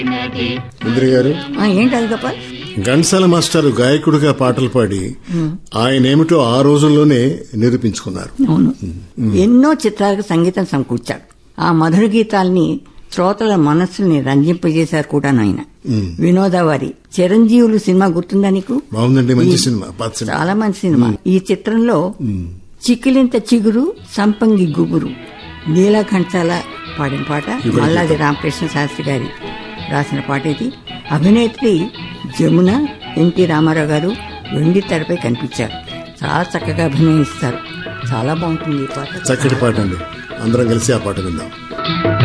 ఇంద్ర గారు ఆ, ఏంటి అది గోపాల్ ఘంటసాల మాస్టర్ గాయకుడిగా పాటలు పాడి ఆయనేమిటో ఆ రోజుల్లోనే నిరూపించుకున్నారు అవును ఎన్నో చిత్రాలకు సంగీతం సమకూర్చాడు ఆ మధుర గీతాల్ని శ్రోతల మనస్సుల్ని రంజింపజేశారు కూడా ఆయన వినోదవారి చిరంజీవులు సినిమా గుర్తుందా నీకు బాగుందండి మంచి సినిమా పాత సినిమా చాలా మంచి సినిమా ఈ చిత్రంలో చిక్కిలింత చిగురు సంపంగి గుబురు నీలకంఠాల పాడిన పాట మల్లాది రామకృష్ణ శాస్త్రి గారి రాసిన పాట ఇది అభినేత్రి జమున ఎన్టీ రామారావు గారు వెండి తెరపై కనిపించారు చాలా చక్కగా అభినయిస్తారు చాలా బాగుంటుంది ఈ పాట చక్కటి పాట అండి అందరం కలిసి ఆ పాట విందాం